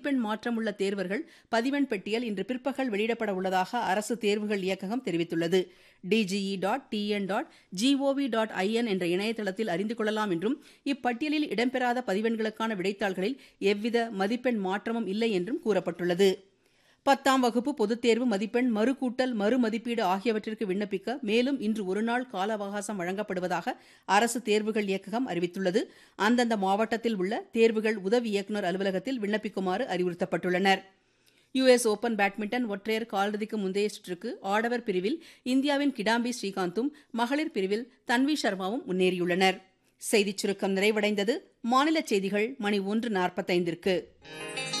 மதிப்பெண் மாற்றமுள்ள தேர்வர்கள் பதிவெண் பெட்டியல் இன்று பிற்பகல் வெளியிடப்பட உள்ளதாக அரசு தேர்வுகள் இயக்ககம் தெரிவித்துள்ளது DGE dot TN dot GOV dot IN என்ற இணையதளத்தில் அறிந்து கொள்ளலாம் என்றும் இப்பட்டியலில் இடம்பெறாத பதிவெண்களுக்கான விடைத்தாள்களில் எவ்வித மதிப்பெண் மாற்றமும் இல்லை என்றும் கூறப்பட்டுள்ளது பத்தாம் வகுப்பு பொதுத் தேர்வு மதிப்பெண் மறுகூட்டல் மறுமதிப்பீடு ஆகியவற்றிற்கு விண்ணப்பிக்க மேலும் இன்று ஒருநாள் கால அவகாசம் வழங்கப்படுவதாக அரசு தேர்வுகள் இயக்ககம் அறிவித்துள்ளது அந்தந்த மாவட்டத்தில் உள்ள தேர்வுகள் உதவி இயக்குநர் அலுவலகத்தில் விண்ணப்பிக்குமாறு அறிவுறுத்தப்பட்டுள்ளனர் யுஎஸ் ஓபன் பேட்மிண்டன் ஒற்றையர் காலிறுதிக்கு முந்தைய சுற்றுக்கு ஆடவர் பிரிவில் இந்தியாவின் கிடாம்பி ஸ்ரீகாந்தும் மகளிர் பிரிவில் தன்வி சர்மாவும் முன்னேறியுள்ளனர் செய்திச் சுருக்கம் நிறைவடைந்தது மாநில செய்திகள் மணி ஒன்று நாற்பத்தைந்திற்கு